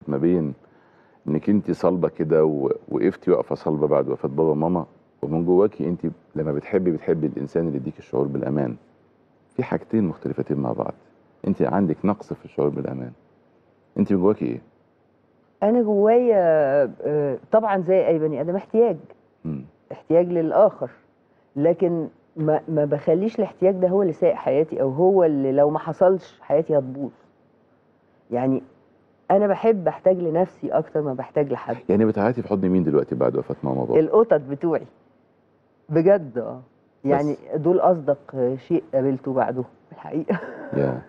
ما بين انك انت صلبه كده ووقفتي واقفه صلبه بعد وفاه بابا وماما ومن جواكي انت لما بتحبي بتحبي الانسان اللي يديك الشعور بالامان في حاجتين مختلفتين مع بعض انت عندك نقص في الشعور بالامان انت من جواكي ايه انا جوايا آه، طبعا زي اي بني ادم احتياج مم. احتياج للاخر لكن ما ما بخليش الاحتياج ده هو اللي سايق حياتي او هو اللي لو ما حصلش حياتي هتبوظ يعني انا بحب احتاج لنفسي اكتر ما بحتاج لحد يعني بتعيطي في حضن مين دلوقتي بعد وفاه ماما وبابا القطط بتوعي بجد اه يعني دول اصدق شيء قابلته بعده الحقيقه يا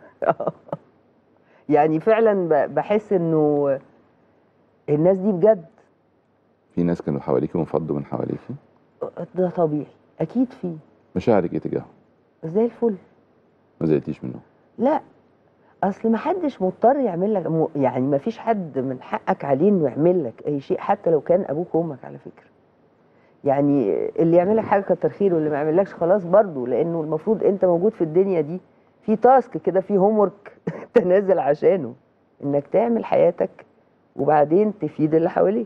يعني فعلا ب- بحس انه الناس دي بجد في ناس كانوا حواليكي وانفضوا من حواليكي ده طبيعي اكيد في مشاعرك ايه تجاههم زي الفل ما زهقتيش منهم لا اصل ما حدش مضطر يعمل لك م- يعني ما فيش حد من حقك عليه انه يعمل لك اي شيء حتى لو كان ابوك وامك على فكره يعني اللي يعمل لك حاجه كتر خيره واللي ما يعملكش خلاص برضه لانه المفروض انت موجود في الدنيا دي في تاسك كده في هوم ورك تنازل عشانه انك تعمل حياتك وبعدين تفيد اللي حواليك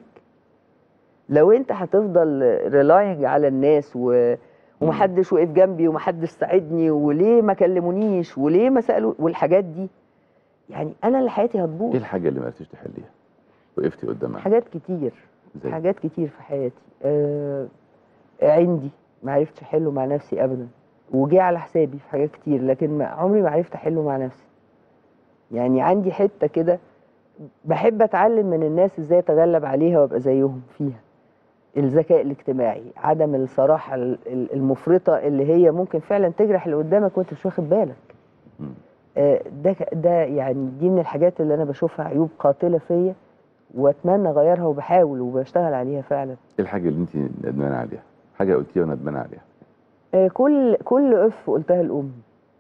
لو انت هتفضل ريلاينج على الناس و... ومحدش وقف جنبي ومحدش ساعدني وليه ما كلمونيش وليه ما سالوا والحاجات دي يعني انا اللي حياتي هتبوظ ايه الحاجه اللي ما عرفتيش تحليها وقفتي قدامها حاجات كتير زي حاجات كتير في حياتي آه عندي ما عرفتش احله مع نفسي ابدا وجي على حسابي في حاجات كتير لكن ما عمري ما عرفت احله مع نفسي يعني عندي حته كده بحب اتعلم من الناس ازاي اتغلب عليها وابقى زيهم فيها الذكاء الاجتماعي عدم الصراحه ال- ال- المفرطه اللي هي ممكن فعلا تجرح اللي قدامك وانت مش واخد بالك مم. آه، ده ك- ده يعني دي من الحاجات اللي انا بشوفها عيوب قاتله فيا واتمنى اغيرها وبحاول وبشتغل عليها فعلا ايه الحاجه اللي انت ندمانه عليها حاجه قلتيها وندمانه عليها آه، كل كل اف قلتها لامي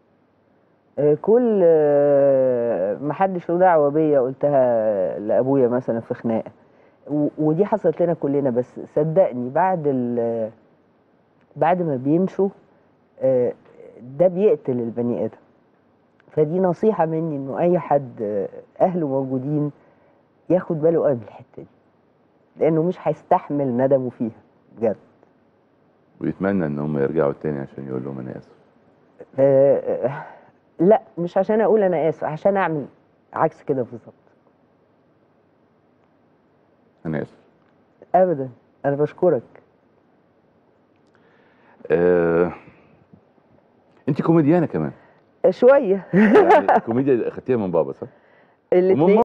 آه، كل آه، محدش له دعوه بيا قلتها لابويا مثلا في خناقه و- ودي حصلت لنا كلنا بس صدقني بعد ال بعد ما بيمشوا آه، ده بيقتل البني ادم فدي نصيحه مني انه اي حد آه، اهله موجودين ياخد باله قوي من الحته دي لانه مش هيستحمل ندمه فيها بجد ويتمنى ان هم يرجعوا تاني عشان يقول لهم انا اسف آه، آه، لا مش عشان اقول انا اسف عشان اعمل عكس كده بالظبط انا اسف ابدا انا بشكرك آه... انت كوميديانه كمان شويه يعني الكوميديا خدتيها من بابا صح؟ الاثنين ومن